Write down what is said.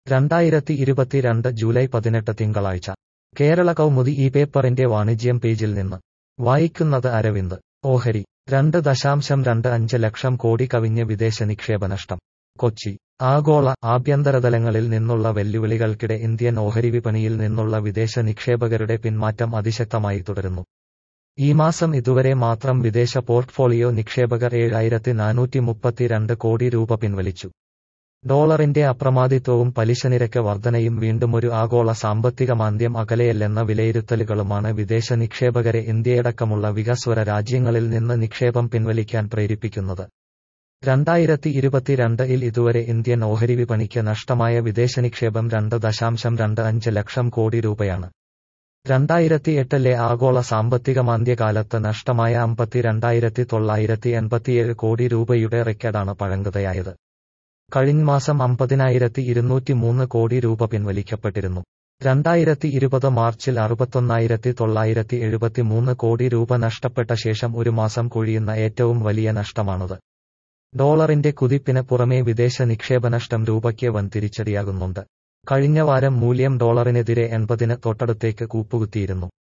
രണ്ടായിരത്തി ഇരുപത്തിരണ്ട് ജൂലൈ പതിനെട്ട് തിങ്കളാഴ്ച കേരള കൗമുദി ഈ പേപ്പറിന്റെ വാണിജ്യം പേജിൽ നിന്ന് വായിക്കുന്നത് അരവിന്ദ് ഓഹരി രണ്ട് ദശാംശം രണ്ട് അഞ്ച് ലക്ഷം കോടി കവിഞ്ഞ് വിദേശ നിക്ഷേപ നഷ്ടം കൊച്ചി ആഗോള ആഭ്യന്തരതലങ്ങളിൽ നിന്നുള്ള വെല്ലുവിളികൾക്കിടെ ഇന്ത്യൻ ഓഹരി വിപണിയിൽ നിന്നുള്ള വിദേശ നിക്ഷേപകരുടെ പിന്മാറ്റം അതിശക്തമായി തുടരുന്നു ഈ മാസം ഇതുവരെ മാത്രം വിദേശ പോർട്ട്ഫോളിയോ നിക്ഷേപകർ ഏഴായിരത്തി നാനൂറ്റി മുപ്പത്തിരണ്ട് കോടി രൂപ പിൻവലിച്ചു ഡോളറിന്റെ അപ്രമാദിത്വവും പലിശനിരക്ക് വർധനയും വീണ്ടും ഒരു ആഗോള സാമ്പത്തിക മാന്ദ്യം അകലെയല്ലെന്ന വിലയിരുത്തലുകളുമാണ് വിദേശ നിക്ഷേപകരെ ഇന്ത്യയടക്കമുള്ള വികസ്വര രാജ്യങ്ങളിൽ നിന്ന് നിക്ഷേപം പിൻവലിക്കാൻ പ്രേരിപ്പിക്കുന്നത് രണ്ടായിരത്തി ഇരുപത്തിരണ്ടിൽ ഇതുവരെ ഇന്ത്യൻ ഓഹരി വിപണിക്ക് നഷ്ടമായ വിദേശ നിക്ഷേപം രണ്ട് ദശാംശം രണ്ട് അഞ്ച് ലക്ഷം കോടി രൂപയാണ് രണ്ടായിരത്തി എട്ടിലെ ആഗോള സാമ്പത്തിക മാന്ദ്യകാലത്ത് നഷ്ടമായ അമ്പത്തിരണ്ടായിരത്തി തൊള്ളായിരത്തി എൺപത്തിയേഴ് കോടി രൂപയുടെ റെക്കോർഡാണ് പഴങ്കതയായത് കഴിഞ്ഞ മാസം അമ്പതിനായിരത്തി ഇരുന്നൂറ്റി മൂന്ന് കോടി രൂപ പിൻവലിക്കപ്പെട്ടിരുന്നു രണ്ടായിരത്തി ഇരുപത് മാർച്ചിൽ അറുപത്തൊന്നായിരത്തി തൊള്ളായിരത്തി എഴുപത്തിമൂന്ന് കോടി രൂപ നഷ്ടപ്പെട്ട ശേഷം ഒരു മാസം കൊഴിയുന്ന ഏറ്റവും വലിയ നഷ്ടമാണത് ഡോളറിന്റെ കുതിപ്പിന് പുറമേ വിദേശ നിക്ഷേപനഷ്ടം രൂപയ്ക്ക് വൻ തിരിച്ചടിയാകുന്നുണ്ട് കഴിഞ്ഞ വാരം മൂല്യം ഡോളറിനെതിരെ എൺപതിന് തൊട്ടടുത്തേക്ക് കൂപ്പുകുത്തിയിരുന്നു